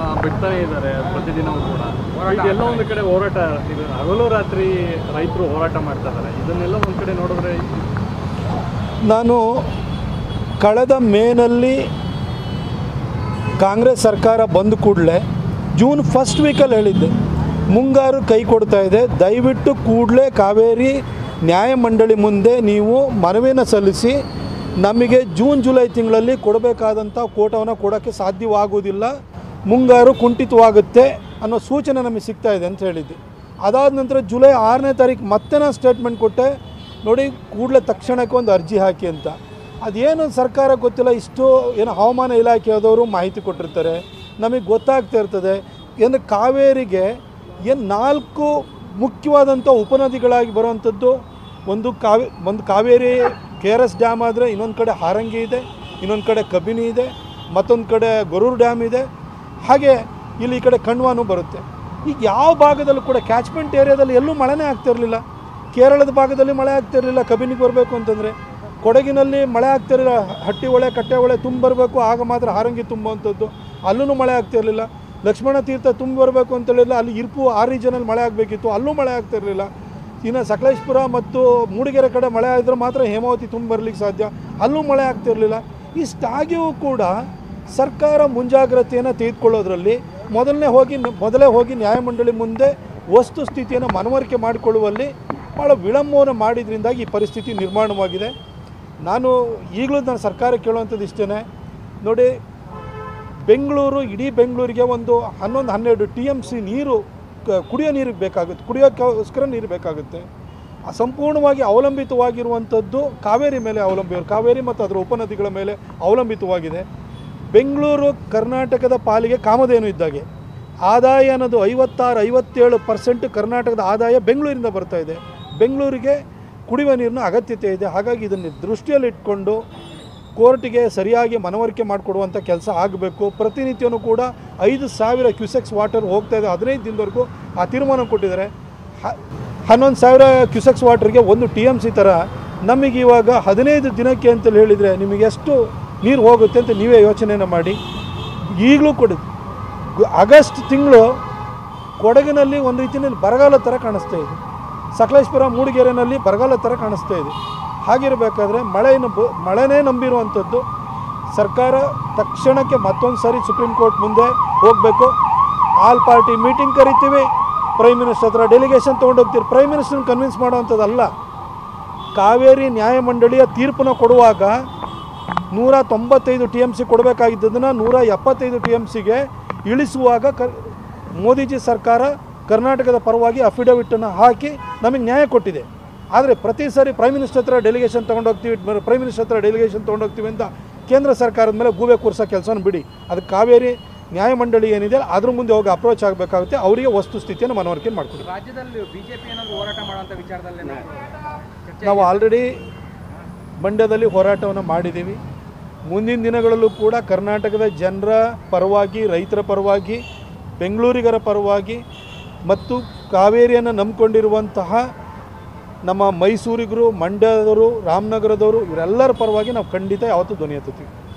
ಬಿಡ್ತಾನೆ ಇದ್ದಾರೆ ಪ್ರತಿದಿನವೂ ಕೂಡ ಈಗ ಎಲ್ಲ ಒಂದು ಕಡೆ ಹೋರಾಟ ಇದು ಹಗಲು ರಾತ್ರಿ ರೈತರು ಹೋರಾಟ ಮಾಡ್ತಾ ಇದ್ದಾರೆ ಇದನ್ನೆಲ್ಲ ಒಂದು ಕಡೆ ನೋಡಿದ್ರೆ ನಾನು ಕಳೆದ ಮೇನಲ್ಲಿ ಕಾಂಗ್ರೆಸ್ ಸರ್ಕಾರ ಬಂದ ಕೂಡಲೇ ಜೂನ್ ಫಸ್ಟ್ ವೀಕಲ್ಲಿ ಹೇಳಿದ್ದೆ ಮುಂಗಾರು ಕೈ ಕೊಡ್ತಾ ಇದೆ ದಯವಿಟ್ಟು ಕೂಡಲೇ ಕಾವೇರಿ ನ್ಯಾಯಮಂಡಳಿ ಮುಂದೆ ನೀವು ಮನವಿಯನ್ನು ಸಲ್ಲಿಸಿ ನಮಗೆ ಜೂನ್ ಜುಲೈ ತಿಂಗಳಲ್ಲಿ ಕೊಡಬೇಕಾದಂಥ ಕೋಟವನ್ನು ಕೊಡೋಕ್ಕೆ ಸಾಧ್ಯವಾಗುವುದಿಲ್ಲ ಮುಂಗಾರು ಕುಂಠಿತವಾಗುತ್ತೆ ಅನ್ನೋ ಸೂಚನೆ ನಮಗೆ ಸಿಗ್ತಾ ಇದೆ ಅಂತ ಹೇಳಿದ್ದೆ ಅದಾದ ನಂತರ ಜುಲೈ ಆರನೇ ತಾರೀಕು ಮತ್ತೆ ನಾನು ಸ್ಟೇಟ್ಮೆಂಟ್ ಕೊಟ್ಟೆ ನೋಡಿ ಕೂಡಲೇ ತಕ್ಷಣಕ್ಕೆ ಒಂದು ಅರ್ಜಿ ಹಾಕಿ ಅಂತ ಅದೇನು ಸರ್ಕಾರ ಗೊತ್ತಿಲ್ಲ ಇಷ್ಟು ಏನು ಹವಾಮಾನ ಇಲಾಖೆಯವರು ಮಾಹಿತಿ ಕೊಟ್ಟಿರ್ತಾರೆ ನಮಗೆ ಗೊತ್ತಾಗ್ತಾ ಇರ್ತದೆ ಏನು ಕಾವೇರಿಗೆ ಏನು ನಾಲ್ಕು ಮುಖ್ಯವಾದಂಥ ಉಪನದಿಗಳಾಗಿ ಬರುವಂಥದ್ದು ಒಂದು ಕಾವೇ ಒಂದು Kaveri K R S dam ಆದರೆ ಇನ್ನೊಂದು ಕಡೆ ಹಾರಂಗಿ ಇದೆ ಇನ್ನೊಂದು ಕಡೆ ಕಬಿನಿ ಇದೆ ಮತ್ತೊಂದು ಕಡೆ ಗೊರೂರು ಡ್ಯಾಮ್ ಇದೆ ಹಾಗೆ ಇಲ್ಲಿ ಈ ಕಡೆ ಕಣ್ವಾನು ಬರುತ್ತೆ ಈಗ ಯಾವ ಭಾಗದಲ್ಲೂ ಕೂಡ ಕ್ಯಾಚ್ಮೆಂಟ್ ಏರಿಯಾದಲ್ಲಿ ಎಲ್ಲೂ ಮಳೆನೇ ಆಗ್ತಿರಲಿಲ್ಲ ಕೇರಳದ ಭಾಗದಲ್ಲಿ ಮಳೆ ಆಗ್ತಿರಲಿಲ್ಲ ಕಬಿನಿಗೆ ಬರಬೇಕು ಅಂತಂದರೆ ಕೊಡಗಿನಲ್ಲಿ ಮಳೆ ಆಗ್ತಿರಲಿಲ್ಲ ಹಟ್ಟಿ ಹೊಳೆ ಕಟ್ಟೆ ಹೊಳೆ ತುಂಬ ಬರಬೇಕು ಆಗ ಮಾತ್ರ ಹಾರಂಗಿ ತುಂಬುವಂಥದ್ದು ಅಲ್ಲೂ ಮಳೆ ಆಗ್ತಿರಲಿಲ್ಲ ಲಕ್ಷ್ಮಣ ತೀರ್ಥ ತುಂಬ ಬರಬೇಕು ಅಂತ ಹೇಳಿಲ್ಲ ಅಲ್ಲಿ ಇರ್ಪು ಆ ರೀಜನಲ್ಲಿ ಮಳೆ ಆಗಬೇಕಿತ್ತು ಅಲ್ಲೂ ಮಳೆ ಆಗ್ತಿರಲಿಲ್ಲ ಇನ್ನು ಸಕಲೇಶ್ಪುರ ಮತ್ತು ಮೂಡಿಗೆರೆ ಕಡೆ ಮಳೆ ಆಗಿದ್ರೆ ಮಾತ್ರ ಹೇಮಾವತಿ ತುಂಬ ಬರಲಿಕ್ಕೆ ಸಾಧ್ಯ ಅಲ್ಲೂ ಮಳೆ ಆಗ್ತಿರಲಿಲ್ಲ ಇಷ್ಟಾಗಿಯೂ ಕೂಡ ಸರ್ಕಾರ ಮುಂಜಾಗ್ರತೆಯನ್ನು ತೆಗೆದುಕೊಳ್ಳೋದ್ರಲ್ಲಿ ಮೊದಲನೇ ಹೋಗಿ ಮೊದಲೇ ಹೋಗಿ ನ್ಯಾಯಮಂಡಳಿ ಮುಂದೆ ವಸ್ತು ಸ್ಥಿತಿಯನ್ನು ಮನವರಿಕೆ ಮಾಡಿಕೊಳ್ಳುವಲ್ಲಿ ಭಾಳ ವಿಳಂಬವನ್ನು ಮಾಡಿದ್ರಿಂದಾಗಿ ಈ ಪರಿಸ್ಥಿತಿ ನಿರ್ಮಾಣವಾಗಿದೆ ನಾನು ಈಗಲೂ ನಾನು ಸರ್ಕಾರ ಕೇಳುವಂಥದ್ದು ಇಷ್ಟೇ ನೋಡಿ ಬೆಂಗಳೂರು ಇಡೀ ಬೆಂಗಳೂರಿಗೆ ಒಂದು ಹನ್ನೊಂದು ಹನ್ನೆರಡು ಟಿ ಎಮ್ ಸಿ ನೀರು ಕ- ಕುಡಿಯೋ ನೀರಿಗೆ ಬೇಕಾಗುತ್ತೆ ಕುಡಿಯೋಕ್ಕೋಸ್ಕರ ನೀರು ಬೇಕಾಗುತ್ತೆ ಆ ಸಂಪೂರ್ಣವಾಗಿ ಅವಲಂಬಿತವಾಗಿರುವಂಥದ್ದು ಕಾವೇರಿ ಮೇಲೆ ಅವಲಂಬಿ ಕಾವೇರಿ ಮತ್ತು ಅದರ ಉಪನದಿಗಳ ಮೇಲೆ ಅವಲಂಬಿತವಾಗಿದೆ ಬೆಂಗಳೂರು ಕರ್ನಾಟಕದ ಪಾಲಿಗೆ ಕಾಮಧೇನು ಇದ್ದಾಗೆ ಆದಾಯ ಅನ್ನೋದು ಐವತ್ತಾರು ಐವತ್ತೇಳು ಪರ್ಸೆಂಟ್ ಕರ್ನಾಟಕದ ಆದಾಯ ಬೆಂಗಳೂರಿಂದ ಬರ್ತಾ ಇದೆ ಬೆಂಗಳೂರಿಗೆ ಕುಡಿಯುವ ನೀರಿನ ಅಗತ್ಯತೆ ಇದೆ ಹಾಗಾಗಿ ಇದನ್ನು ದೃಷ್ಟಿಯಲ್ಲಿಟ್ಕೊಂಡು ಕೋರ್ಟಿಗೆ ಸರಿಯಾಗಿ ಮನವರಿಕೆ ಮಾಡಿಕೊಡುವಂಥ ಕೆಲಸ ಆಗಬೇಕು ಪ್ರತಿನಿತ್ಯನೂ ಕೂಡ ಐದು ಸಾವಿರ ಕ್ಯೂಸೆಕ್ಸ್ ವಾಟರ್ ಹೋಗ್ತಾ ಇದೆ ಹದಿನೈದು ದಿನದವರೆಗೂ ಆ ತೀರ್ಮಾನ ಕೊಟ್ಟಿದ್ದಾರೆ ಹ- ಹನ್ನೊಂದು ಸಾವಿರ ಕ್ಯೂಸೆಕ್ಸ್ ವಾಟರ್ಗೆ ಒಂದು ಟಿ ಎಮ್ ಸಿ ಥರ ನಮಗೆ ಇವಾಗ ಹದಿನೈದು ದಿನಕ್ಕೆ ಅಂತೇಳಿ ಹೇಳಿದರೆ ನಿಮಗೆ ಎಷ್ಟು ನೀರು ಹೋಗುತ್ತೆ ಅಂತ ನೀವೇ ಯೋಚನೆಯನ್ನು ಮಾಡಿ ಈಗಲೂ ಕೊಡಿ ಗು- ಆಗಸ್ಟ್ ತಿಂಗಳು ಕೊಡಗಿನಲ್ಲಿ ಒಂದು ರೀತಿಯಲ್ಲಿ ಬರಗಾಲ ಥರ ಕಾಣಿಸ್ತಾ ಇದೆ ಸಕಲೇಶ್ಪುರ ಮೂಡಿಗೆರೆನಲ್ಲಿ ಬರಗಾಲ ಥರ ಕಾಣಿಸ್ತಾ ಇದೆ ಹಾಗಿರಬೇಕಾದ್ರೆ ಮಳೆಯನ್ನು ಬ ಮಳೆನೇ ನಂಬಿರುವಂಥದ್ದು ಸರ್ಕಾರ ತಕ್ಷಣಕ್ಕೆ ಮತ್ತೊಂದು ಸಾರಿ ಸುಪ್ರೀಂ ಕೋರ್ಟ್ ಮುಂದೆ ಹೋಗಬೇಕು ಆಲ್ ಪಾರ್ಟಿ ಮೀಟಿಂಗ್ ಕರಿತೀವಿ ಪ್ರೈಮ್ ಮಿನಿಸ್ಟರ್ ಹತ್ರ ಡೆಲಿಗೇಷನ್ ತೊಗೊಂಡೋಗ್ತೀವಿ ಪ್ರೈಮ್ ಮಿನಿಸ್ಟರ್ನ ಕನ್ವಿನ್ಸ್ ಮಾಡೋವಂಥದ್ದಲ್ಲ ಕಾವೇರಿ ನ್ಯಾಯಮಂಡಳಿಯ ತೀರ್ಪನ್ನು ಕೊಡುವಾಗ ನೂರ ತೊಂಬತ್ತೈದು ಟಿ ಎಮ್ ಸಿ ಕೊಡಬೇಕಾಗಿದ್ದದನ್ನು ನೂರ ಎಪ್ಪತ್ತೈದು ಟಿ ಎಮ್ ಸಿಗೆ ಇಳಿಸುವಾಗ ಕ ಮೋದಿಜಿ ಸರ್ಕಾರ ಕರ್ನಾಟಕದ ಪರವಾಗಿ ಅಫಿಡವಿಟನ್ನು ಹಾಕಿ ನಮಗೆ ನ್ಯಾಯ ಕೊಟ್ಟಿದೆ ಆದರೆ ಪ್ರತಿ ಸಾರಿ ಪ್ರೈಮ್ ಮಿನಿಸ್ಟರ್ ಹತ್ರ ಡೆಲಿಗೇಷನ್ ತೊಗೊಂಡೋಗ್ತೀವಿ ಪ್ರೈಮ್ ಮಿನಿಸ್ಟರ್ ಹತ್ರ ಡೆಲಿಗೇಷನ್ ತೊಗೊಂಡೋಗ್ತೀವಿ ಅಂತ ಕೇಂದ್ರ ಸರ್ಕಾರದ ಮೇಲೆ ಗೂಬೆ ಕೂರಿಸೋ ಕೆಲಸನ ಬಿಡಿ ಅದಕ್ಕೆ ಕಾವೇರಿ ನ್ಯಾಯಮಂಡಳಿ ಏನಿದೆ ಅದ್ರ ಮುಂದೆ ಹೋಗಿ ಅಪ್ರೋಚ್ ಆಗಬೇಕಾಗುತ್ತೆ ಅವರಿಗೆ ವಸ್ತು ಸ್ಥಿತಿಯನ್ನು ಮನವರಿಕೆ ಮಾಡಿಕೊಡಿ ರಾಜ್ಯದಲ್ಲಿ ಬಿಜೆಪಿ ಏನಾದ್ರು ಹೋರಾಟ ಮಾಡುವಂತ ವಿಚಾರದಲ್ಲಿ ನಾವು ಆಲ್ರೆಡಿ ಮಂಡ್ಯದಲ್ಲಿ ಹೋರಾಟವನ್ನು ಮಾಡಿದ್ದೀವಿ ಮುಂದಿನ ದಿನಗಳಲ್ಲೂ ಕೂಡ ಕರ್ನಾಟಕದ ಜನರ ಪರವಾಗಿ ರೈತರ ಪರವಾಗಿ ಬೆಂಗಳೂರಿಗರ ಪರವಾಗಿ ಮತ್ತು ಕಾವೇರಿಯನ್ನು ನಂಬಿಕೊಂಡಿರುವಂತಹ ನಮ್ಮ ಮೈಸೂರಿಗರು ಮಂಡ್ಯದವರು ರಾಮನಗರದವರು ಇವರೆಲ್ಲರ ಪರವಾಗಿ ನಾವು ಖಂಡಿತ ಯಾವತ್ತೂ ಧ್ವನಿ ಎತ್ತುತ್ತೀವಿ